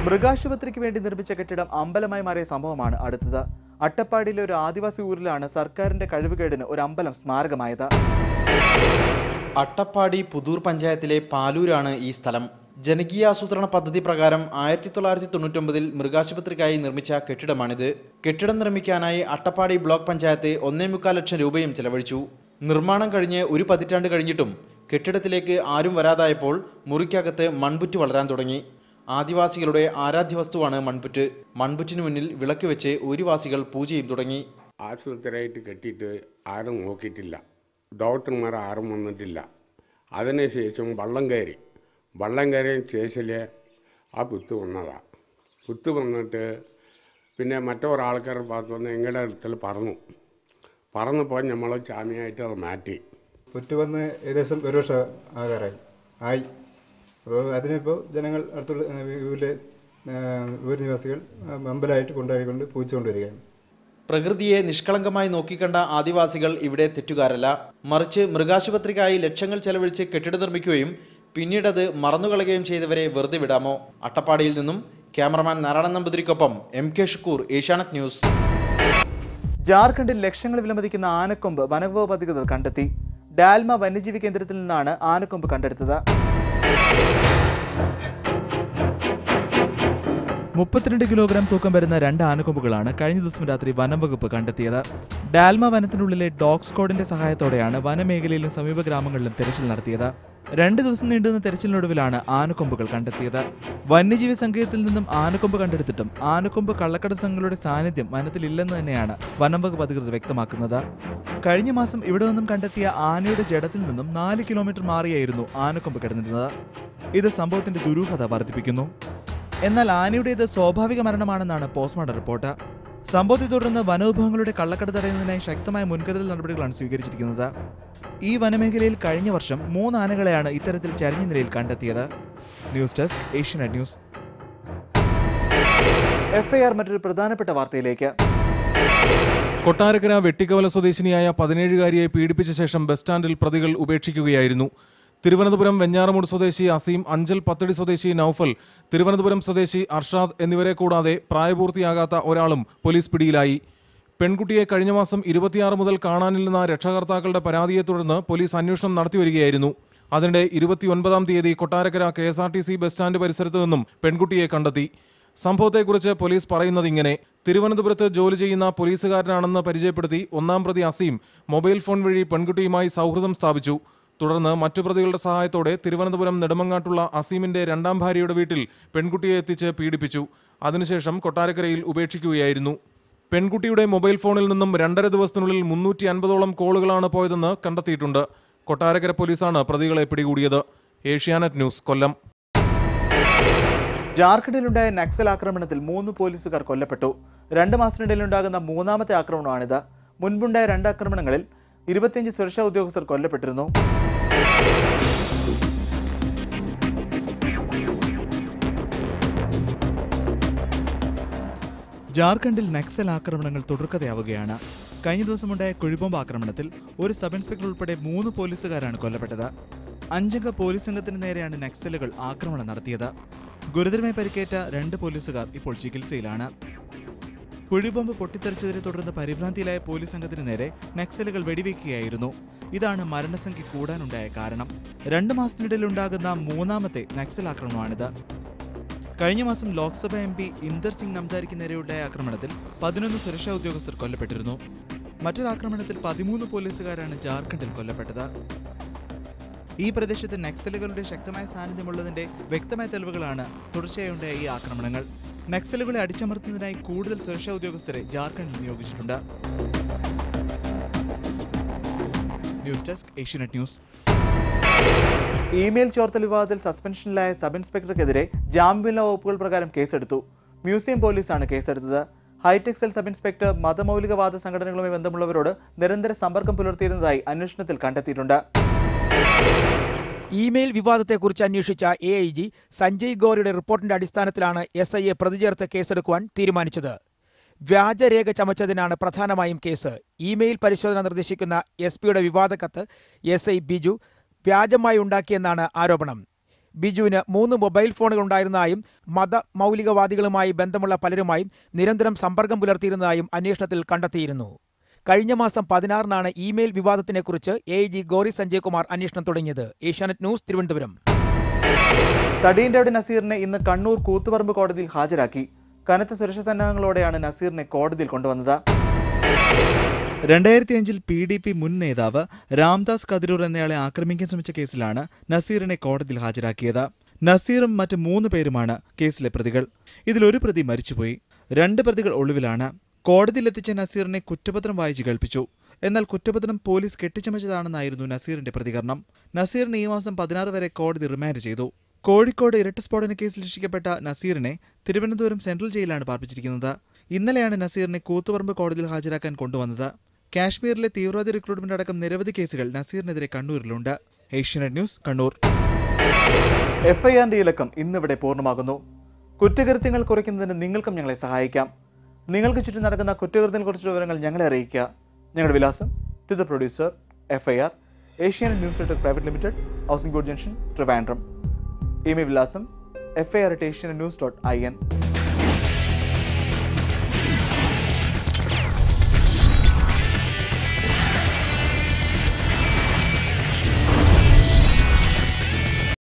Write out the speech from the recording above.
മൃഗാശുപത്രിക്ക് വേണ്ടി നിർമ്മിച്ച കെട്ടിടം അമ്പലമായി മാറിയ സംഭവമാണ് അടുത്തത് അട്ടപ്പാടിയിലെ ഒരു ആദിവാസി ഊരിലാണ് സർക്കാരിന്റെ കഴിവുകേടിന് ഒരു അമ്പലം സ്മാരകമായത് അട്ടപ്പാടി പുതൂർ പഞ്ചായത്തിലെ പാലൂരാണ് ഈ സ്ഥലം ജനകീയാസൂത്രണ പദ്ധതി പ്രകാരം ആയിരത്തി തൊള്ളായിരത്തി തൊണ്ണൂറ്റൊമ്പതിൽ മൃഗാശുപത്രിക്കായി നിർമ്മിച്ച കെട്ടിടമാണിത് കെട്ടിടം നിർമ്മിക്കാനായി അട്ടപ്പാടി ബ്ലോക്ക് പഞ്ചായത്ത് ഒന്നേ മുക്കാൽ ലക്ഷം രൂപയും ചെലവഴിച്ചു നിർമ്മാണം കഴിഞ്ഞ് ഒരു പതിറ്റാണ്ട് കഴിഞ്ഞിട്ടും കെട്ടിടത്തിലേക്ക് ആരും വരാതായപ്പോൾ മുറിക്കകത്ത് മൺപുറ്റ് വളരാൻ തുടങ്ങി ആദിവാസികളുടെ ആരാധ്യ വസ്തുവാണ് മൺപുറ്റ് മൺപുറ്റിനു മുന്നിൽ വിളക്ക് വെച്ച് ഊരിവാസികൾ പൂജയും തുടങ്ങി ആശുപത്രിയായിട്ട് കെട്ടിയിട്ട് ആരും നോക്കിയിട്ടില്ല ഡോക്ടർമാർ ആരും വന്നിട്ടില്ല അതിനുശേഷം വള്ളം കയറി വള്ളം കയറിയ ശേഷം ആ കുത്ത് വന്നതാണ് കുത്ത് വന്നിട്ട് പിന്നെ മറ്റൊരാൾക്കാർ பார்த்து വന്ന് എങ്ങളുടെ അടുത്തിൽ പറഞ്ഞു പറഞ്ഞപ്പോൾ നമ്മൾ ചാമിയായിട്ട് അത് മാറ്റി പുറ്റ് വന്ന് ഏകദേശം ഒരു വർഷം ആകാറായി ആയി അപ്പോൾ അതിനിപ്പോൾ ജനങ്ങൾ അടുത്തുള്ള ഏഹ്, ഊരിലെ ഏഹ്, ഊർ നിവാസികൾ ആ, അമ്പലമായിട്ട് കൊണ്ടുപോയിക്കൊണ്ട് പൂച്ച കൊണ്ടുവരികയാണ് പ്രകൃതിയെ നിഷ്കളങ്കമായി നോക്കിക്കണ്ട ആദിവാസികൾ ഇവിടെ തെറ്റുകാരല്ല മറിച്ച് മൃഗാശുപത്രിക്കായി ലക്ഷങ്ങൾ ചെലവഴിച്ച് കെട്ടിടം നിർമ്മിക്കുകയും പിന്നീടത് മറന്നുകളയുകയും ചെയ്തവരെ വെറുതെ വിടാമോ അട്ടപ്പാടിയിൽ നിന്നും ക്യാമറമാൻ നാരായണൻ നമ്പൂതിരിക്കൊപ്പം M K Shukkur Asianet news ജാർഖണ്ഡിൽ ലക്ഷങ്ങൾ വിലമതിക്കുന്ന ആനക്കൊമ്പ് വനവകുപ്പ് അധികൃതർ കണ്ടെത്തി ഡാൽമ വന്യജീവി കേന്ദ്രത്തിൽ നിന്നാണ് ആനക്കൊമ്പ് കണ്ടെടുത്തത് മുപ്പത്തിരണ്ട് കിലോഗ്രാം തൂക്കം വരുന്ന രണ്ട് ആനക്കൊമ്പുകളാണ് കഴിഞ്ഞ ദിവസം രാത്രി വനം വകുപ്പ് കണ്ടെത്തിയത് ഡാൽമ വനത്തിനുള്ളിലെ ഡോഗ് സ്ക്വാഡിന്റെ സഹായത്തോടെയാണ് വനമേഖലയിലും സമീപ ഗ്രാമങ്ങളിലും തെരച്ചിൽ നടത്തിയത് രണ്ട് ദിവസം നീണ്ടുന്ന തെരച്ചിലിനൊടുവിലാണ് ആനക്കൊമ്പുകൾ കണ്ടെത്തിയത് വന്യജീവി സങ്കേതത്തിൽ നിന്നും ആനക്കൊമ്പ് കണ്ടെടുത്തിട്ടും ആനക്കൊമ്പ് കള്ളക്കട സംഘങ്ങളുടെ സാന്നിധ്യം വനത്തിലില്ലെന്ന് തന്നെയാണ് വനം വകുപ്പ് അധികൃതർ വ്യക്തമാക്കുന്നത് കഴിഞ്ഞ മാസം ഇവിടെ നിന്നും കണ്ടെത്തിയ ആനയുടെ ജഡത്തിൽ നിന്നും നാല് കിലോമീറ്റർ മാറിയായിരുന്നു ആനക്കൊമ്പ് കിടന്നിരുന്നത് ഇത് സംഭവത്തിന്റെ ദുരൂഹത വർദ്ധിപ്പിക്കുന്നു എന്നാൽ ആനയുടേത് സ്വാഭാവിക മരണമാണെന്നാണ് പോസ്റ്റ്മോർട്ടം റിപ്പോർട്ട് സംഭവത്തെ തുടർന്ന് വനവിഭവങ്ങളുടെ കള്ളക്കട തടയുന്നതിനായി ശക്തമായ മുൻകരുതൽ നടപടികളാണ് സ്വീകരിച്ചിരിക്കുന്നത് ഈ വനമേഖലയിൽ കഴിഞ്ഞ വർഷം മൂന്ന് ആനകളെയാണ് ഇത്തരത്തിൽ ചരിഞ്ഞ നിലയിൽ കണ്ടെത്തിയത് news desk Asianet news FIR മറ്റൊരു പ്രധാനപ്പെട്ട വാർത്തയിലേക്ക് കൊട്ടാരക്കര വെട്ടിക്കവല സ്വദേശിനിയായ പതിനേഴുകാരിയെ പീഡിപ്പിച്ച ശേഷം ബസ് സ്റ്റാൻഡിൽ പ്രതികൾ ഉപേക്ഷിക്കുകയായിരുന്നു തിരുവനന്തപുരം വെഞ്ഞാറമൂട് സ്വദേശി അസീം അഞ്ചൽ പത്തടി സ്വദേശി നൌഫൽ തിരുവനന്തപുരം സ്വദേശി അർഷാദ് എന്നിവരെ കൂടാതെ പ്രായപൂർത്തിയാകാത്ത ഒരാളും പോലീസ് പിടിയിലായി പെൺകുട്ടിയെ കഴിഞ്ഞ മാസം ഇരുപത്തിയാറ് മുതൽ കാണാനില്ലെന്ന രക്ഷകർത്താക്കളുടെ പരാതിയെ തുടർന്ന് പോലീസ് അന്വേഷണം നടത്തിവരികയായിരുന്നു അതിനിടെ ഇരുപത്തിയൊൻപതാം തീയതി Kottarakkara K S R T C bus stand പരിസരത്ത് നിന്നും പെൺകുട്ടിയെ കണ്ടെത്തി സംഭവത്തെക്കുറിച്ച് പോലീസ് പറയുന്നത് ഇങ്ങനെ തിരുവനന്തപുരത്ത് ജോലി ചെയ്യുന്ന പോലീസുകാരനാണെന്ന് പരിചയപ്പെടുത്തി ഒന്നാം പ്രതി അസീം മൊബൈൽ ഫോൺ വഴി പെൺകുട്ടിയുമായി സൗഹൃദം സ്ഥാപിച്ചു തുടർന്ന് മറ്റു പ്രതികളുടെ സഹായത്തോടെ തിരുവനന്തപുരം നെടുമങ്ങാട്ടുള്ള അസീമിന്റെ രണ്ടാം ഭാര്യയുടെ വീട്ടിൽ പെൺകുട്ടിയെ എത്തിച്ച് പീഡിപ്പിച്ചു അതിനുശേഷം കൊട്ടാരക്കരയിൽ ഉപേക്ഷിക്കുകയായിരുന്നു പെൺകുട്ടിയുടെ മൊബൈൽ ഫോണിൽ നിന്നും രണ്ടര ദിവസത്തിനുള്ളിൽ മുന്നൂറ്റി അൻപതോളം കോളുകളാണ് പോയതെന്ന് കണ്ടെത്തിയിട്ടുണ്ട് കൊട്ടാരക്കര പോലീസാണ് പ്രതികളെ പിടികൂടിയത് ഏഷ്യാനെറ്റ് ന്യൂസ് കൊല്ലം ജാർഖണ്ഡിലുണ്ടായ നക്സൽ ആക്രമണത്തിൽ മൂന്ന് പോലീസുകാർ കൊല്ലപ്പെട്ടു രണ്ട് മാസത്തിനിടയിലുണ്ടാകുന്ന മൂന്നാമത്തെ ആക്രമണമാണിത് മുൻപുണ്ടായ രണ്ട് ആക്രമണങ്ങളിൽ ഇരുപത്തിയഞ്ച് സുരക്ഷാ ഉദ്യോഗസ്ഥർ കൊല്ലപ്പെട്ടിരുന്നു ജാർഖണ്ഡിൽ നക്സൽ ആക്രമണങ്ങൾ തുടർക്കഥയാവുകയാണ് കഴിഞ്ഞ ദിവസമുണ്ടായ കുഴിബോംബ് ആക്രമണത്തിൽ ഒരു സബ് ഇൻസ്പെക്ടർ ഉൾപ്പെടെ മൂന്ന് പോലീസുകാരാണ് കൊല്ലപ്പെട്ടത് അഞ്ചംഗ പോലീസ് സംഘത്തിന് നേരെയാണ് നക്സലുകൾ ആക്രമണം നടത്തിയത് ഗുരുതരമായി പരിക്കേറ്റ രണ്ട് പോലീസുകാർ ഇപ്പോൾ ചികിത്സയിലാണ് കുഴിബോംബ് പൊട്ടിത്തെറിച്ചതിനെ തുടർന്ന് പരിഭ്രാന്തിയിലായ പോലീസ് സംഘത്തിന് നേരെ നക്സലുകൾ വെടിവെക്കുകയായിരുന്നു ഇതാണ് മരണസംഖ്യ കൂടാനുണ്ടായ കാരണം രണ്ട് മാസത്തിനിടയിൽ ഉണ്ടാകുന്ന മൂന്നാമത്തെ നക്സൽ ആക്രമണമാണിത് കഴിഞ്ഞ മാസം ലോക്സഭ എം പി ഇന്ദർ സിംഗ് നംദാരിക്ക് നേരെയുണ്ടായ ആക്രമണത്തിൽ പതിനൊന്ന് സുരക്ഷാ ഉദ്യോഗസ്ഥർ കൊല്ലപ്പെട്ടിരുന്നു മറ്റൊരു ആക്രമണത്തിൽ പതിമൂന്ന് പോലീസുകാരാണ് ജാർഖണ്ഡിൽ കൊല്ലപ്പെട്ടത് ഈ പ്രദേശത്ത് നക്സലുകളുടെ ശക്തമായ സാന്നിധ്യമുള്ളതിന്റെ വ്യക്തമായ തെളിവുകളാണ് തുടർച്ചയായുണ്ടായ ഈ ആക്രമണങ്ങൾ നക്സലുകളെ അടിച്ചമർത്തുന്നതിനായി കൂടുതൽ സുരക്ഷാ ഉദ്യോഗസ്ഥരെ ജാർഖണ്ഡിൽ നിയോഗിച്ചിട്ടുണ്ട് news desk Asianet news email ചോർത്തൽ വിവാദത്തിൽ സസ്പെൻഷനിലായ സബ് ഇൻസ്പെക്ടർക്കെതിരെ ജാമ്യമില്ലാ വകുപ്പുകൾ പ്രകാരം കേസെടുത്തു മ്യൂസിയം പോലീസാണ് കേസെടുത്തത് ഹൈടെക് സെൽ സബ് ഇൻസ്പെക്ടർ മതമൗലികവാദ സംഘടനകളുമായി ബന്ധമുള്ളവരോട് നിരന്തര സമ്പർക്കം പുലർത്തിയിരുന്നതായി അന്വേഷണത്തിൽ കണ്ടെത്തിയിട്ടുണ്ട് ഇമെയിൽ വിവാദത്തെക്കുറിച്ച് അന്വേഷിച്ച എ ഐ ജി സഞ്ജയ് ഗോറിയുടെ റിപ്പോർട്ടിന്റെ അടിസ്ഥാനത്തിലാണ് എസ് ഐയെ പ്രതി ചേർത്ത് കേസെടുക്കുവാൻ തീരുമാനിച്ചത് വ്യാജരേഖ ചമച്ചതിനാണ് പ്രധാനമായും കേസ് ഇമെയിൽ പരിശോധന നിർദ്ദേശിക്കുന്ന എസ് പിയുടെ വിവാദ കത്ത് എസ് ഐ ബിജു വ്യാജമായി ഉണ്ടാക്കിയെന്നാണ് ആരോപണം ബിജുവിന് മൂന്ന് മൊബൈൽ ഫോണുകൾ ഉണ്ടായിരുന്നതായും മത മൗലികവാദികളുമായി ബന്ധമുള്ള പലരുമായും നിരന്തരം സമ്പർക്കം പുലർത്തിയിരുന്നതായും അന്വേഷണത്തിൽ കണ്ടെത്തിയിരുന്നു കഴിഞ്ഞ മാസം പതിനാറിനാണ് ഇമെയിൽ വിവാദത്തിനെക്കുറിച്ച് എ ജി ഗോറി സഞ്ജയ് കുമാർ അന്വേഷണം തുടങ്ങിയത് ഏഷ്യാനെറ്റ് ന്യൂസ് തിരുവനന്തപുരം തടിയന്റെ നസീറിനെ ഇന്ന് കണ്ണൂർ കൂത്തുപറമ്പ് കോടതിയിൽ ഹാജരാക്കി കനത്ത സുരക്ഷാ സന്നാഹങ്ങളോടെയാണ് നസീറിനെ കോടതിയിൽ കൊണ്ടുവന്നത് രണ്ടായിരത്തി അഞ്ചിൽ പി ഡി പി മുൻ നേതാവ് രാംദാസ് കതിരൂർ എന്നയാളെ ആക്രമിക്കാൻ ശ്രമിച്ച കേസിലാണ് നസീറിനെ കോടതിയിൽ ഹാജരാക്കിയത് നസീറും മറ്റ് മൂന്ന് പേരുമാണ് കേസിലെ പ്രതികൾ ഇതിലൊരു പ്രതി മരിച്ചുപോയി രണ്ട് പ്രതികൾ ഒളിവിലാണ് കോടതിയിലെത്തിച്ച നസീറിനെ കുറ്റപത്രം വായിച്ച് കേൾപ്പിച്ചു എന്നാൽ കുറ്റപത്രം പോലീസ് കെട്ടിച്ചമച്ചതാണെന്നായിരുന്നു നസീറിന്റെ പ്രതികരണം നസീറിനെ ഈ മാസം പതിനാറ് വരെ കോടതി റിമാൻഡ് ചെയ്തു കോഴിക്കോട് ഇരട്ട സ്ഫോടന കേസിൽ ശിക്ഷിക്കപ്പെട്ട നസീറിനെ തിരുവനന്തപുരം സെൻട്രൽ ജയിലിലാണ് പാർപ്പിച്ചിരിക്കുന്നത് ഇന്നലെയാണ് നസീറിനെ കൂത്തുപറമ്പ് കോടതിയിൽ ഹാജരാക്കാൻ കൊണ്ടുവന്നത് കാശ്മീരിലെ തീവ്രവാദി റിക്രൂട്ട്മെന്റ് അടക്കം നിരവധി കേസുകൾ നസീറിനെതിരെ കണ്ണൂരിലുണ്ട് ഏഷ്യാനെറ്റ് ന്യൂസ് കണ്ണൂർ എഫ്ഐആറിന്റെ ഇലക്കം ഇന്നിവിടെ പൂർണ്ണമാകുന്നു കുറ്റകൃത്യങ്ങൾ കുറയ്ക്കുന്നതിന് നിങ്ങൾക്കും ഞങ്ങളെ സഹായിക്കാം നിങ്ങൾക്ക് ചുറ്റും നടക്കുന്ന കുറ്റകൃത്യങ്ങളെക്കുറിച്ചുള്ള വിവരങ്ങൾ ഞങ്ങളെ അറിയിക്കുക ഞങ്ങളുടെ വിലാസം to the producer FIR Asianet news network private limited housing board junction Trivandrum email വിലാസം F I R at Asianet news dot I N